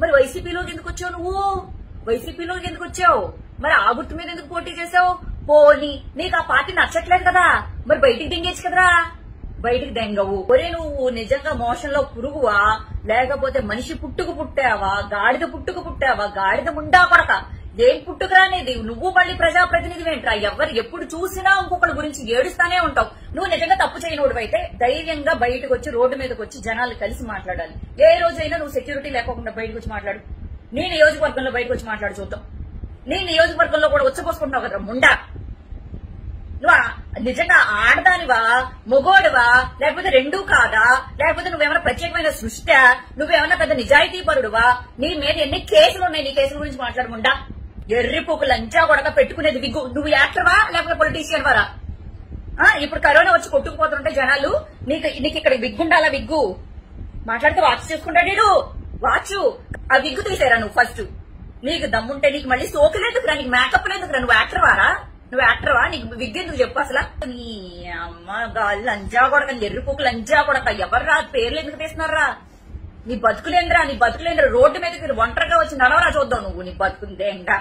మరి వైసీపీలోకి ఎందుకు వచ్చావు నువ్వు వైసీపీలోకి ఎందుకు వచ్చావు మరి ఆ గుర్తు మీద ఎందుకు పోటీ చేసావు పోనీ నీకు ఆ పార్టీ నచ్చట్లేదు కదా మరి బయటికి దింగేచ్చు కదరా బయటికి దెంగవు ఒరే నువ్వు నిజంగా మోషంలో పురుగువా లేకపోతే మనిషి పుట్టుకు పుట్టావా గాడిద పుట్టుకు పుట్టావా గాడిద ముండా కొడక ఏం పుట్టుకురానేది నువ్వు మళ్ళీ ప్రజాప్రతినిధి ఏంట్రా ఎవరు ఎప్పుడు చూసినా ఇంకొకరి గురించి ఏడుస్తానే ఉంటావు నువ్వు నిజంగా తప్పు చేయనోడు అయితే ధైర్యంగా బయటకు వచ్చి రోడ్డు మీదకి వచ్చి జనాలు కలిసి మాట్లాడాలి ఏ రోజైనా నువ్వు సెక్యూరిటీ లేకోకుండా బయటకు వచ్చి మాట్లాడు నీ నియోజకవర్గంలో బయటకు వచ్చి మాట్లాడు చూద్దాం నీ నియోజకవర్గంలో కూడా వచ్చపోసుకుంటున్నావు కదా ముండా నువ్వు ఆ- నిజంగా ఆడదానివా మొగోడువా లేకపోతే రెండూ కాదా లేకపోతే నువ్వేమైనా ప్రత్యేకమైన సృష్టి నువ్వేమైనా పెద్ద నిజాయితీ పరుడువా నీ మీద ఎన్ని కేసులు ఉన్నాయి నీ కేసుల గురించి మాట్లాడకుండా ఎర్రి పూకు లంచా కొడక పెట్టుకునేది విగ్గు నువ్వు యాక్టర్వా లేకపోతే పొలిటీషియన్ వారా ఆ, ఇప్పుడు కరోనా వచ్చి కొట్టుకుపోతుంటే జనాలు నీకు నీకు ఇక్కడ విగ్గుండాలా విగ్గు మాట్లాడితే వాచ్ చేసుకుంటాడు వీడు వాచ్ ఆ విగ్గు తీసారా నువ్వు ఫస్ట్ నీకు దమ్ముంటే నీకు మళ్ళీ సోకలేదుకురా నీకు మేకప్ లేదుకురా నువ్వు యాక్టర్ వారా నువ్వు యాక్టర్ వా నీకు విగ్ ఎందుకు చెప్పు అసలు నీ అమ్మ గాలి లంజా కొడక ఎర్రిపోకు లంజా కొడక ఎవర్రా పేర్లు ఎందుకు తీస్తున్నారా నీ బతుకులేంద్రా నీ బతుకులేంద్రా రోడ్డు మీదకి ఒంటరిగా వచ్చి నడవరా చూద్దాం నువ్వు నీ బతుకుందే ఇంకా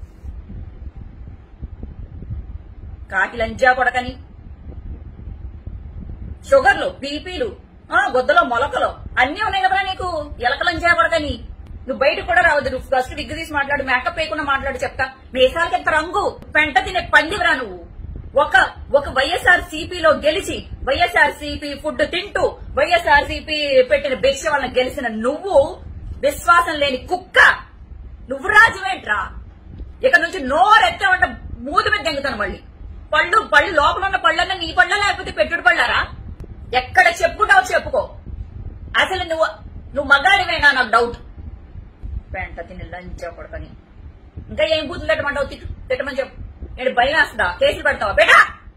కాకి లంజా కొడకని షుగర్లు బీపీలు ఆ గొద్దలో మొలకలు అన్ని ఉన్నాయి కదా నీకు ఎలకలని చేయకూడదని నువ్వు బయటకు కూడా రావద్దు నువ్వు ఫస్ట్ విగ్గు తీసి మాట్లాడు మేకప్ వేయకుండా మాట్లాడు చెప్తా మీసాలకి ఎంత రంగు పెంట తినే పందివరా నువ్వు ఒక ఒక వైఎస్ఆర్ సిపిలో గెలిచి వైఎస్ఆర్ సిపి ఫుడ్ తింటూ వైఎస్ఆర్ సిపి పెట్టిన భిక్ష వలన గెలిచిన నువ్వు విశ్వాసం లేని కుక్క నువ్వు రాజువేంట్రా ఇక నుంచి నోరెత్తామంటే మూతి మీద దెంగుతాను మళ్ళీ పళ్ళు పళ్ళు లోపల ఉన్న పళ్ళన్నా నీ పళ్ళ లేకపోతే పెట్టుడు పళ్ళారా ఎక్కడ చెప్పుకుంటావు చెప్పుకో అసలు నువ్వు నువ్వు మగాడివేనా నాకు డౌట్ పెంట తిని లంచ కొడకని ఇంకా ఏం బూతులు తిట్టమంటావు తిట్టు తిట్టమని చెప్పు నేను భయం వేస్తుందా కేసులు పెడతావా బేటా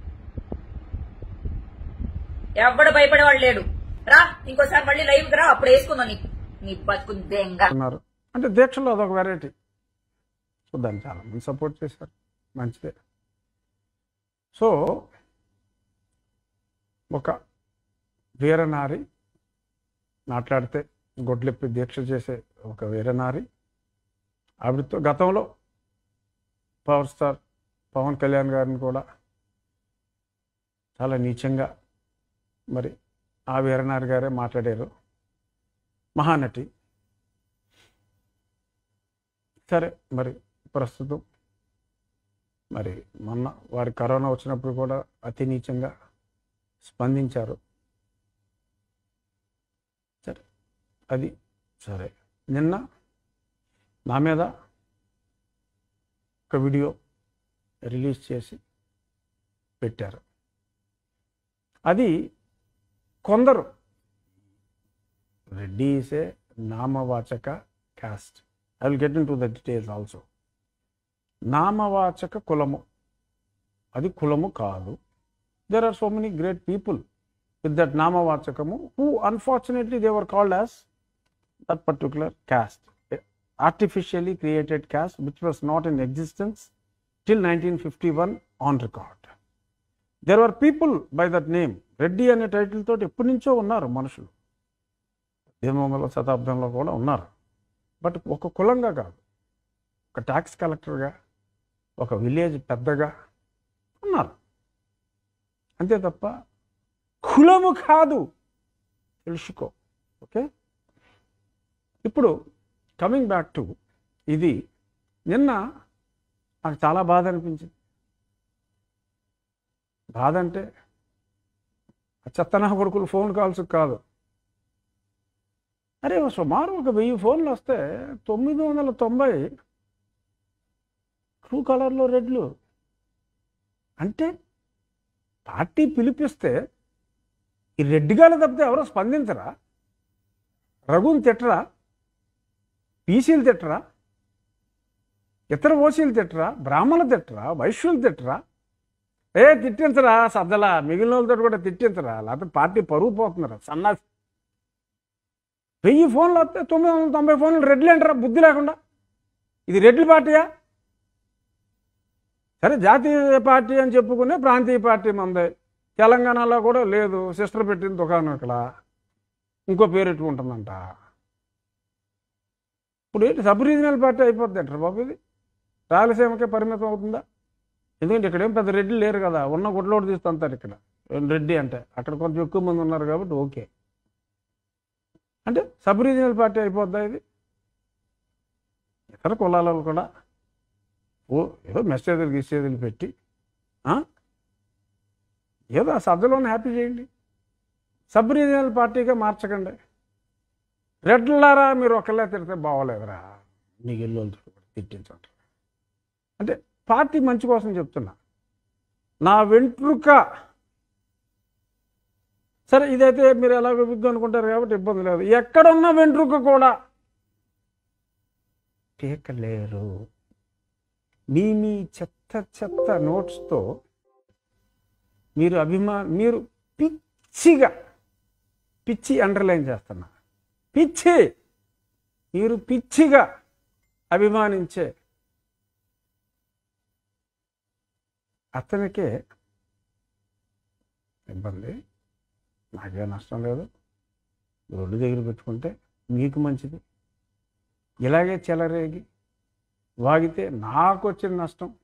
ఎవడు భయపడేవాడు లేడు రా ఇంకోసారి మళ్ళీ లైవ్ రా అప్పుడు వేసుకుందాం నీ నీ బతుకుందేంగా ఉన్నారు అంటే దీక్షలో అదొక వెరైటీ చూద్దాం చాలా మంది సపోర్ట్ చేశారు మంచిదే సో ఒక వీరనారి మాట్లాడితే గొడ్లెప్పి దీక్ష చేసే ఒక వీరనారి ఆవిడతో గతంలో పవర్ స్టార్ పవన్ కళ్యాణ్ గారిని కూడా చాలా నీచంగా మరి ఆ వీరనారి గారే మాట్లాడారు మహానటి సరే మరి ప్రస్తుతం మరి మొన్న వారి కరోనా వచ్చినప్పుడు కూడా అతి నీచంగా స్పందించారు సరే అది సరే నిన్న నా మీద ఒక వీడియో రిలీజ్ చేసి పెట్టారు అది కొందరు రెడ్డి ఈస్ ఏ నామవాచక caste I will get into the ద డీటెయిల్స్ ఆల్సో నామవాచక కులము అది కులము కాదు there are so many great people with that నామవాచకము who unfortunately they were called as that particular caste artificially created caste which was not in existence till nineteen fifty one on record there are people by that name Reddy అనే title తోటి ఎప్పటి నుంచో ఉన్నారు మనుషులు పద్దెనిమిది శతాబ్దంలో కూడా ఉన్నారు బట్ ఒక కులంగా కాదు ఒక ట్యాక్స్ కలెక్టర్గా ఒక విలేజ్ పెద్దగా ఉన్నారు అంతే తప్ప కులము కాదు తెలుసుకో ఓకే ఇప్పుడు కమింగ్ బ్యాక్ టు ఇది నిన్న నాకు చాలా బాధ అనిపించింది బాధ అంటే ఆ చెత్తనా కొడుకులు ఫోన్ కాల్స్ కాదు అరే సుమారు ఒక వెయ్యి ఫోన్లు వస్తే తొమ్మిది వందల తొంభై ట్రూ కలర్లో రెడ్లు అంటే పార్టీ పిలిపిస్తే ఈ రెడ్డిగాలు తప్పితే ఎవరో స్పందించరా రఘుని తిట్టరా పీసీలు తిట్టరా ఇతర ఓసీలు తిట్టరా బ్రాహ్మణులు తిట్టరా వైశ్యులు తిట్టరా ఏ తిట్టించరా సద్దలా మిగిలిన వాళ్ళతో కూడా తిట్టించరా లేకపోతే పార్టీ పరుగు పోతున్నారా సన్నాసి వెయ్యి ఫోన్లు వస్తే తొమ్మిది వందల తొంభై ఫోన్లు రెడ్లు అంటారా బుద్ధి లేకుండా ఇది రెడ్ల పార్టీయా సరే జాతీయ పార్టీ అని చెప్పుకునే ప్రాంతీయ పార్టీ మందే తెలంగాణలో కూడా లేదు సిస్టర్ పెట్టిన దుకాణం ఇక్కడ ఇంకో పేరు పెట్టుకుంటుందంట ఇప్పుడు ఏంటి సబ్ రీజనల్ పార్టీ అయిపోద్ది అంటారు బాబు ఇది రాయలసీమకే పరిమితం అవుతుందా ఎందుకంటే ఇక్కడ ఏం పెద్ద రెడ్డి లేరు కదా ఉన్న గుడ్లోడు తీస్తుంటారు ఇక్కడ రెడ్డి అంటే అక్కడ కొంచెం ఎక్కువ మంది ఉన్నారు కాబట్టి ఓకే అంటే సబ్ రీజనల్ పార్టీ అయిపోద్దా ఇది ఇతర కులాలలో కూడా ఓ ఏదో మెసేజ్లు గిసేజీలు పెట్టి ఆ? ఏదో ఆ సభ్యులను హ్యాపీ చేయండి సబ్ రీజనల్ పార్టీగా మార్చకండి రెడ్లారా మీరు ఒకళ్ళే తిడితే బాగోలేదురా నీకు ఎల్లు తిట్టించండి అంటే పార్టీ మంచి కోసం చెప్తున్నా నా వెంట్రుక సరే ఇదైతే మీరు ఎలాగో విగ్గు అనుకుంటారు కాబట్టి ఇబ్బంది లేదు ఎక్కడున్న వెంట్రుక కూడా పీకలేరు మీ మీ చెత్త చెత్త నోట్స్తో మీరు అభిమా మీరు పిచ్చిగా పిచ్చి అండర్లైన్ చేస్తున్నా పిచ్చి మీరు పిచ్చిగా అభిమానించే అతనికే ఇబ్బంది నాకే నష్టం లేదు రోడ్డు దగ్గర పెట్టుకుంటే మీకు మంచిది ఇలాగే చెలరేగి వాగితే నాకు వచ్చిన నష్టం